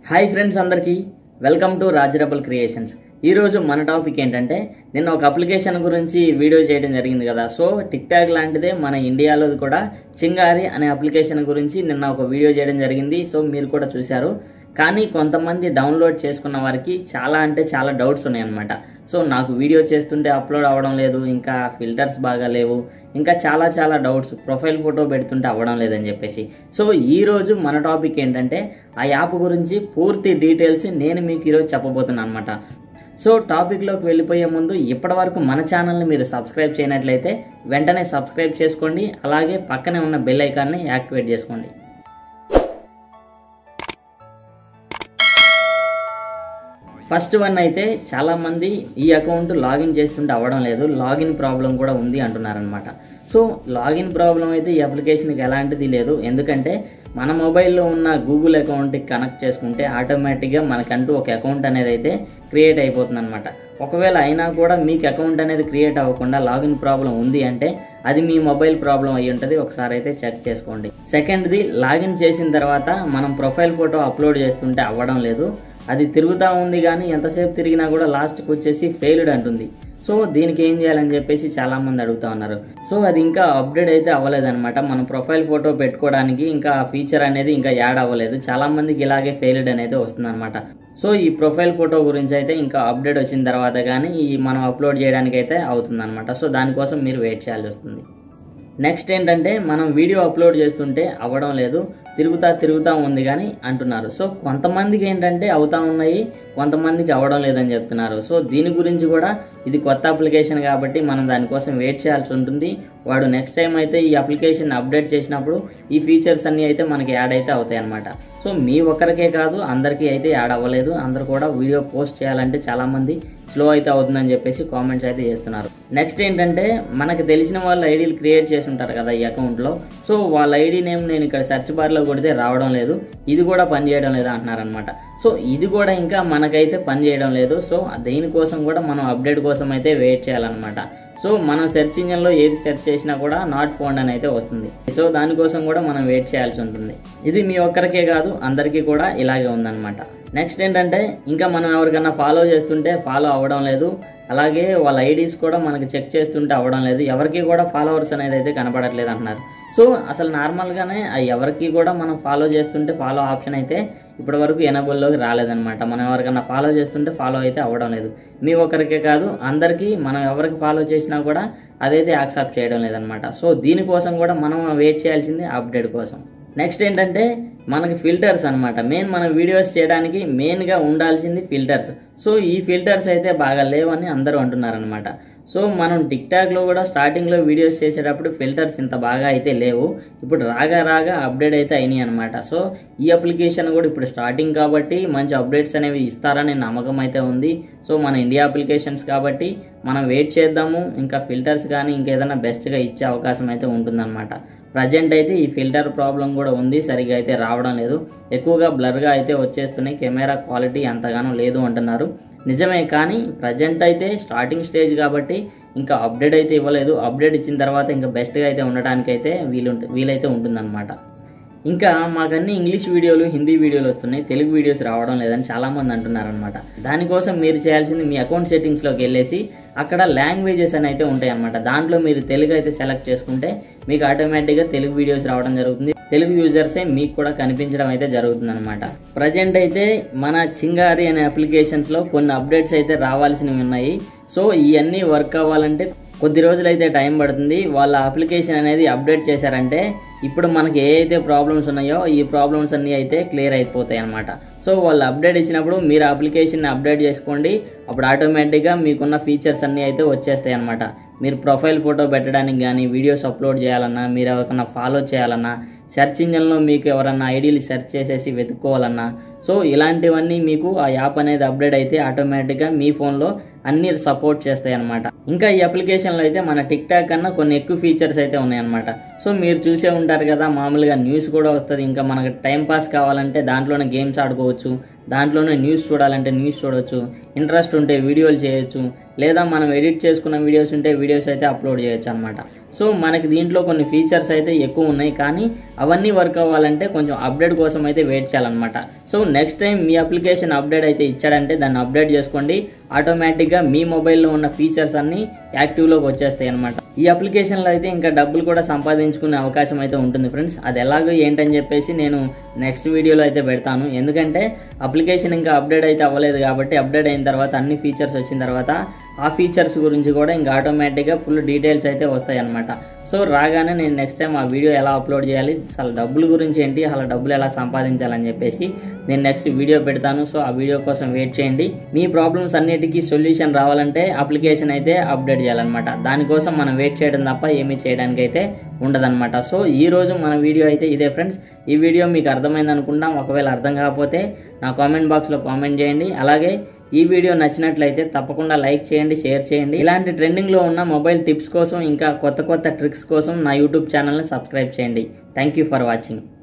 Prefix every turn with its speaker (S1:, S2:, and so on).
S1: hi friends అందరికీ welcome to రాజరబల్ creations ఈరోజు మన టాపిక్ ఏంటంటే నిన్న ఒక అప్లికేషన్ గురించి వీడియో చేయడం జరిగింది కదా సో టిక్ టాక్ లాంటిదే మన ఇండియాలో కూడా చింగారి అనే అప్లికేషన్ గురించి నిన్న ఒక వీడియో చేయడం జరిగింది సో మీరు కూడా చూశారు కానీ కొంతమంది డౌన్లోడ్ చేసుకున్న వారికి చాలా అంటే చాలా డౌట్స్ ఉన్నాయన్నమాట సో నాకు వీడియో చేస్తుంటే అప్లోడ్ అవ్వడం లేదు ఇంకా ఫిల్టర్స్ బాగా లేవు ఇంకా చాలా చాలా డౌట్స్ ప్రొఫైల్ ఫోటో పెడుతుంటే అవ్వడం లేదని చెప్పేసి సో ఈరోజు మన టాపిక్ ఏంటంటే ఆ యాప్ గురించి పూర్తి డీటెయిల్స్ నేను మీకు ఈరోజు చెప్పబోతున్నాను అనమాట సో టాపిక్లోకి వెళ్ళిపోయే ముందు ఇప్పటివరకు మన ఛానల్ని మీరు సబ్స్క్రైబ్ చేయనట్లయితే వెంటనే సబ్స్క్రైబ్ చేసుకోండి అలాగే పక్కనే ఉన్న బెల్ ఐకాన్ని యాక్టివేట్ చేసుకోండి ఫస్ట్ వన్ అయితే చాలామంది ఈ అకౌంట్ లాగిన్ చేస్తుంటే అవ్వడం లేదు లాగిన్ ప్రాబ్లం కూడా ఉంది అంటున్నారనమాట సో లాగిన్ ప్రాబ్లం అయితే ఈ అప్లికేషన్కి ఎలాంటిది లేదు ఎందుకంటే మన మొబైల్లో ఉన్న గూగుల్ అకౌంట్కి కనెక్ట్ చేసుకుంటే ఆటోమేటిక్గా మనకంటూ ఒక అకౌంట్ అనేది అయితే క్రియేట్ అయిపోతుంది అనమాట ఒకవేళ అయినా కూడా మీకు అకౌంట్ అనేది క్రియేట్ అవ్వకుండా లాగిన్ ప్రాబ్లం ఉంది అంటే అది మీ మొబైల్ ప్రాబ్లం అయి ఉంటుంది ఒకసారి అయితే చెక్ చేసుకోండి సెకండ్ది లాగిన్ చేసిన తర్వాత మనం ప్రొఫైల్ ఫోటో అప్లోడ్ చేస్తుంటే అవ్వడం లేదు అది తిరుగుతూ ఉంది కానీ ఎంతసేపు తిరిగినా కూడా లాస్ట్కి వచ్చేసి ఫెయిల్డ్ అంటుంది సో దీనికి ఏం చేయాలని చెప్పేసి చాలా మంది అడుగుతా ఉన్నారు సో అది ఇంకా అప్డేట్ అయితే అవ్వలేదన్నమాట మనం ప్రొఫైల్ ఫోటో పెట్టుకోవడానికి ఇంకా ఫీచర్ అనేది ఇంకా యాడ్ అవ్వలేదు చాలా మందికి ఇలాగే ఫెయిల్డ్ అనేది వస్తుంది సో ఈ ప్రొఫైల్ ఫోటో గురించి అయితే ఇంకా అప్డేట్ వచ్చిన తర్వాత కానీ ఈ మనం అప్లోడ్ చేయడానికి అయితే అవుతుంది సో దానికోసం మీరు వెయిట్ చేయాల్సి వస్తుంది నెక్స్ట్ ఏంటంటే మనం వీడియో అప్లోడ్ చేస్తుంటే అవ్వడం లేదు తిరుగుతా తిరుగుతూ ఉంది కానీ అంటున్నారు సో కొంతమందికి ఏంటంటే అవుతా ఉన్నాయి కొంతమందికి అవ్వడం లేదని చెప్తున్నారు సో దీని గురించి కూడా ఇది కొత్త అప్లికేషన్ కాబట్టి మనం దానికోసం వెయిట్ చేయాల్సి ఉంటుంది వాడు నెక్స్ట్ టైం అయితే ఈ అప్లికేషన్ అప్డేట్ చేసినప్పుడు ఈ ఫీచర్స్ అన్నీ అయితే మనకి యాడ్ అయితే అవుతాయి అనమాట సో మీ ఒక్కరికే కాదు అందరికీ అయితే యాడ్ అవ్వలేదు అందరు కూడా వీడియో పోస్ట్ చేయాలంటే చాలామంది స్లో అయితే అవుతుందని చెప్పేసి కామెంట్స్ అయితే చేస్తున్నారు నెక్స్ట్ ఏంటంటే మనకు తెలిసిన వాళ్ళ ఐడీలు క్రియేట్ చేసి ఉంటారు కదా ఈ అకౌంట్లో సో వాళ్ళ ఐడి నేమ్ నేను ఇక్కడ సెర్చ్ బార్లో కొడితే రావడం లేదు ఇది కూడా పని చేయడం లేదు అంటున్నారనమాట సో ఇది కూడా ఇంకా మనకైతే పని చేయడం లేదు సో దేనికోసం కూడా మనం అప్డేట్ కోసం అయితే వెయిట్ చేయాలన్నమాట సో మనం సెర్చ్ ఇంజన్లో ఏది సెర్చ్ చేసినా కూడా నాట్ ఫోన్ అని అయితే వస్తుంది సో దానికోసం కూడా మనం వెయిట్ చేయాల్సి ఉంటుంది ఇది మీ ఒక్కరికే కాదు అందరికీ కూడా ఇలాగే ఉందన్నమాట నెక్స్ట్ ఏంటంటే ఇంకా మనం ఎవరికైనా ఫాలో చేస్తుంటే ఫాలో అవ్వడం లేదు అలాగే వాళ్ళ ఐడీస్ కూడా మనకి చెక్ చేస్తుంటే అవ్వడం లేదు ఎవరికి కూడా ఫాలోవర్స్ అనేది అయితే కనపడట్లేదు అంటున్నారు సో అసలు నార్మల్గానే ఎవరికి కూడా మనం ఫాలో చేస్తుంటే ఫాలో ఆప్షన్ అయితే ఇప్పటి వరకు ఎనబుల్లోకి రాలేదనమాట మనం ఎవరికైనా ఫాలో చేస్తుంటే ఫాలో అయితే అవ్వడం లేదు మీ ఒక్కరికే కాదు అందరికీ మనం ఎవరికి ఫాలో చేసినా కూడా అదైతే యాక్సెప్ట్ చేయడం లేదనమాట సో దీనికోసం కూడా మనం వెయిట్ చేయాల్సింది అప్డేట్ కోసం నెక్స్ట్ ఏంటంటే మనకి ఫిల్టర్స్ అనమాట మెయిన్ మన వీడియోస్ చేయడానికి మెయిన్గా ఉండాల్సింది ఫిల్టర్స్ సో ఈ ఫిల్టర్స్ అయితే బాగా లేవని అందరూ అంటున్నారనమాట సో మనం టిక్ టాక్లో కూడా స్టార్టింగ్లో వీడియోస్ చేసేటప్పుడు ఫిల్టర్స్ ఇంత బాగా అయితే లేవు ఇప్పుడు రాగా రాగా అప్డేట్ అయితే అయినాయి అనమాట సో ఈ అప్లికేషన్ కూడా ఇప్పుడు స్టార్టింగ్ కాబట్టి మంచి అప్డేట్స్ అనేవి ఇస్తారని నమ్మకం అయితే ఉంది సో మన ఇండియా అప్లికేషన్స్ కాబట్టి మనం వెయిట్ చేద్దాము ఇంకా ఫిల్టర్స్ కానీ ఇంకేదైనా బెస్ట్గా ఇచ్చే అవకాశం అయితే ఉంటుందన్నమాట ప్రజెంట్ అయితే ఈ ఫిల్టర్ ప్రాబ్లం కూడా ఉంది సరిగా అయితే రావడం లేదు ఎక్కువగా బ్లర్గా అయితే వచ్చేస్తున్నాయి కెమెరా క్వాలిటీ అంతగానో లేదు అంటున్నారు నిజమే కానీ ప్రజెంట్ అయితే స్టార్టింగ్ స్టేజ్ కాబట్టి ఇంకా అప్డేట్ అయితే ఇవ్వలేదు అప్డేట్ ఇచ్చిన తర్వాత ఇంకా బెస్ట్గా అయితే ఉండడానికి అయితే వీలు వీలైతే ఉంటుందన్నమాట ఇంకా మాకన్నీ ఇంగ్లీష్ వీడియోలు హిందీ వీడియోలు వస్తున్నాయి తెలుగు వీడియోస్ రావడం లేదని చాలామంది అంటున్నారనమాట దానికోసం మీరు చేయాల్సింది మీ అకౌంట్ సెట్టింగ్స్లోకి వెళ్ళేసి అక్కడ లాంగ్వేజెస్ అని అయితే ఉంటాయి అనమాట దాంట్లో మీరు తెలుగు అయితే సెలెక్ట్ చేసుకుంటే మీకు ఆటోమేటిక్గా తెలుగు వీడియోస్ రావడం జరుగుతుంది తెలుగు యూజర్సే మీకు కూడా కనిపించడం అయితే జరుగుతుంది అనమాట ప్రజెంట్ అయితే మన చింగారి అనే అప్లికేషన్స్లో కొన్ని అప్డేట్స్ అయితే రావాల్సినవి ఉన్నాయి సో ఇవన్నీ వర్క్ అవ్వాలంటే కొద్ది రోజులు అయితే టైం పడుతుంది వాళ్ళ అప్లికేషన్ అనేది అప్డేట్ చేశారంటే ఇప్పుడు మనకి ఏ అయితే ప్రాబ్లమ్స్ ఉన్నాయో ఈ ప్రాబ్లమ్స్ అన్నీ అయితే క్లియర్ అయిపోతాయి అనమాట సో వాళ్ళు అప్డేట్ ఇచ్చినప్పుడు మీరు అప్లికేషన్ని అప్డేట్ చేసుకోండి అప్పుడు ఆటోమేటిక్గా మీకున్న ఫీచర్స్ అన్నీ అయితే వచ్చేస్తాయి అనమాట మీరు ప్రొఫైల్ ఫోటో పెట్టడానికి కానీ వీడియోస్ అప్లోడ్ చేయాలన్నా మీరు ఎవరికైనా ఫాలో చేయాలన్నా సెర్చ్ ఇంజన్లో మీకు ఎవరన్నా ఐడీలు సెర్చ్ చేసేసి వెతుక్కోవాలన్నా సో ఇలాంటివన్నీ మీకు ఆ యాప్ అనేది అప్డేట్ అయితే ఆటోమేటిక్గా మీ ఫోన్లో అన్ని సపోర్ట్ చేస్తాయి అనమాట ఇంకా ఈ అప్లికేషన్లో అయితే మన టిక్ టాక్ కన్నా కొన్ని ఎక్కువ ఫీచర్స్ అయితే ఉన్నాయన్నమాట సో మీరు చూసే ఉంటారు కదా మామూలుగా న్యూస్ కూడా వస్తుంది ఇంకా మనకు టైం పాస్ కావాలంటే దాంట్లోనే గేమ్స్ ఆడుకోవచ్చు దాంట్లోనే న్యూస్ చూడాలంటే న్యూస్ చూడొచ్చు ఇంట్రెస్ట్ ఉంటే వీడియోలు చేయొచ్చు లేదా మనం ఎడిట్ చేసుకున్న వీడియోస్ ఉంటే వీడియోస్ అయితే అప్లోడ్ చేయొచ్చు అనమాట సో మనకి దీంట్లో కొన్ని ఫీచర్స్ అయితే ఎక్కువ ఉన్నాయి కానీ అవన్నీ వర్క్ అవ్వాలంటే కొంచెం అప్డేట్ కోసం అయితే వెయిట్ చేయాలన్నమాట సో నెక్స్ట్ టైం మీ అప్లికేషన్ అప్డేట్ అయితే ఇచ్చాడంటే దాన్ని అప్డేట్ చేసుకోండి ఆటోమేటిక్గా మీ మొబైల్లో ఉన్న ఫీచర్స్ అన్నీ యాక్టివ్లోకి వచ్చేస్తాయి అనమాట ఈ అప్లికేషన్లో అయితే ఇంకా డబ్బులు కూడా సంపాదించుకునే అవకాశం అయితే ఉంటుంది ఫ్రెండ్స్ అది ఎలాగో ఏంటని చెప్పేసి నేను నెక్స్ట్ వీడియోలో అయితే పెడతాను ఎందుకంటే అప్లికేషన్ ఇంకా అప్డేట్ అయితే అవ్వలేదు కాబట్టి అప్డేట్ అయిన తర్వాత అన్ని ఫీచర్స్ వచ్చిన తర్వాత ఆ ఫీచర్స్ గురించి కూడా ఇంకా ఆటోమేటిక్గా ఫుల్ డీటెయిల్స్ అయితే వస్తాయి అనమాట సో రాగానే నేను నెక్స్ట్ టైం ఆ వీడియో ఎలా అప్లోడ్ చేయాలి అసలు డబ్బుల గురించి ఏంటి అలా డబ్బులు ఎలా సంపాదించాలని చెప్పేసి నేను నెక్స్ట్ వీడియో పెడతాను సో ఆ వీడియో కోసం వెయిట్ చేయండి మీ ప్రాబ్లమ్స్ అన్నిటికీ సొల్యూషన్ రావాలంటే అప్లికేషన్ అయితే అప్డేట్ చేయాలన్నమాట దానికోసం మనం వెయిట్ చేయడం తప్ప ఏమీ చేయడానికి అయితే ఉండదన్నమాట సో ఈ రోజు మన వీడియో అయితే ఇదే ఫ్రెండ్స్ ఈ వీడియో మీకు అర్థమైంది అనుకుంటాం ఒకవేళ అర్థం కాకపోతే నా కామెంట్ బాక్స్లో కామెంట్ చేయండి అలాగే ఈ వీడియో నచ్చినట్లయితే తప్పకుండా లైక్ చేయండి షేర్ చేయండి ఇలాంటి ట్రెండింగ్లో ఉన్న మొబైల్ టిప్స్ కోసం ఇంకా కొత్త కొత్త ట్రిక్స్ కోసం నా యూట్యూబ్ ఛానల్ని సబ్స్క్రైబ్ చేయండి థ్యాంక్ యూ ఫర్ వాచింగ్